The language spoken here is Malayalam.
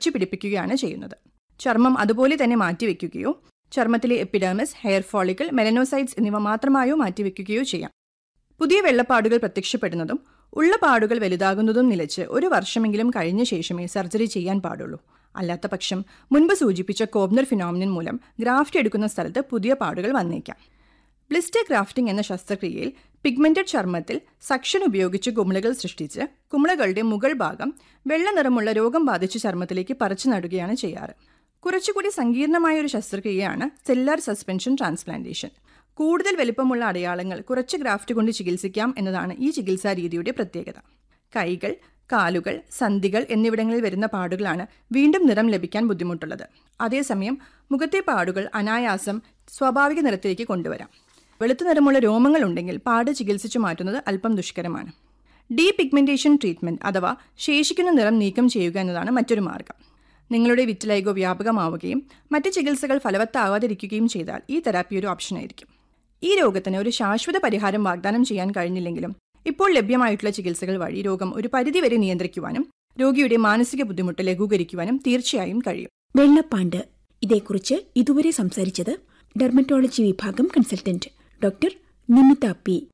വച്ചു പിടിപ്പിക്കുകയാണ് ചെയ്യുന്നത് ചർമ്മം അതുപോലെ തന്നെ മാറ്റിവെക്കുകയോ ചർമ്മത്തിലെ എപ്പിഡേമിസ് ഹെയർ ഫോളിക്കിൾ മെലനോസൈറ്റ്സ് എന്നിവ മാത്രമായോ മാറ്റിവെക്കുകയോ ചെയ്യാം പുതിയ വെള്ളപ്പാടുകൾ പ്രത്യക്ഷപ്പെടുന്നതും ഉള്ള പാടുകൾ വലുതാകുന്നതും നിലച്ച് ഒരു വർഷമെങ്കിലും കഴിഞ്ഞ ശേഷമേ സർജറി ചെയ്യാൻ പാടുള്ളൂ അല്ലാത്ത പക്ഷം മുൻപ് സൂചിപ്പിച്ച കോബ്നർ ഫിനോമിനൻ മൂലം ഗ്രാഫ്റ്റ് എടുക്കുന്ന സ്ഥലത്ത് പുതിയ പാടുകൾ വന്നേക്കാം ബ്ലിസ്റ്റർ ഗ്രാഫ്റ്റിംഗ് എന്ന ശസ്ത്രക്രിയയിൽ പിഗ്മെന്റഡ് ചർമ്മത്തിൽ സക്ഷൻ ഉപയോഗിച്ച് കുമിളകൾ സൃഷ്ടിച്ച് കുമിളകളുടെ മുകൾ ഭാഗം വെള്ള നിറമുള്ള രോഗം ബാധിച്ച ചർമ്മത്തിലേക്ക് പറിച്ചു നടുകയാണ് ചെയ്യാറ് കുറച്ചുകൂടി സങ്കീർണമായ ഒരു ശസ്ത്രക്രിയയാണ് സെല്ലാർ സസ്പെൻഷൻ ട്രാൻസ്പ്ലാന്റേഷൻ കൂടുതൽ വലിപ്പമുള്ള അടയാളങ്ങൾ കുറച്ച് ഗ്രാഫ്റ്റ് കൊണ്ട് ചികിത്സിക്കാം എന്നതാണ് ഈ ചികിത്സാ രീതിയുടെ പ്രത്യേകത കൈകൾ കാലുകൾ സന്ധികൾ എന്നിവിടങ്ങളിൽ വരുന്ന പാടുകളാണ് വീണ്ടും നിറം ലഭിക്കാൻ ബുദ്ധിമുട്ടുള്ളത് അതേസമയം മുഖത്തെ പാടുകൾ അനായാസം സ്വാഭാവിക നിറത്തിലേക്ക് കൊണ്ടുവരാം വെളുത്ത നിറമുള്ള രോമങ്ങൾ ഉണ്ടെങ്കിൽ പാട് ചികിത്സിച്ചു മാറ്റുന്നത് അല്പം ദുഷ്കരമാണ് ഡീ പിഗ്മെന്റേഷൻ ട്രീറ്റ്മെന്റ് അഥവാ ശേഷിക്കുന്ന നിറം നീക്കം ചെയ്യുക എന്നതാണ് മറ്റൊരു മാർഗം നിങ്ങളുടെ വിറ്റിലൈഗോ വ്യാപകമാവുകയും മറ്റ് ചികിത്സകൾ ഫലവത്താകാതിരിക്കുകയും ചെയ്താൽ ഈ തെറാപ്പി ഒരു ഓപ്ഷനായിരിക്കും ഈ രോഗത്തിന് ഒരു ശാശ്വത പരിഹാരം വാഗ്ദാനം ചെയ്യാൻ കഴിഞ്ഞില്ലെങ്കിലും ഇപ്പോൾ ലഭ്യമായിട്ടുള്ള ചികിത്സകൾ വഴി രോഗം ഒരു പരിധിവരെ നിയന്ത്രിക്കുവാനും രോഗിയുടെ മാനസിക ബുദ്ധിമുട്ട് ലഘൂകരിക്കുവാനും തീർച്ചയായും കഴിയും വെള്ളപ്പാണ്ട് ഇതേക്കുറിച്ച് ഇതുവരെ സംസാരിച്ചത് ഡെർമറ്റോളജി വിഭാഗം കൺസൾട്ടന്റ് ഡോക്ടർ നിമിത പി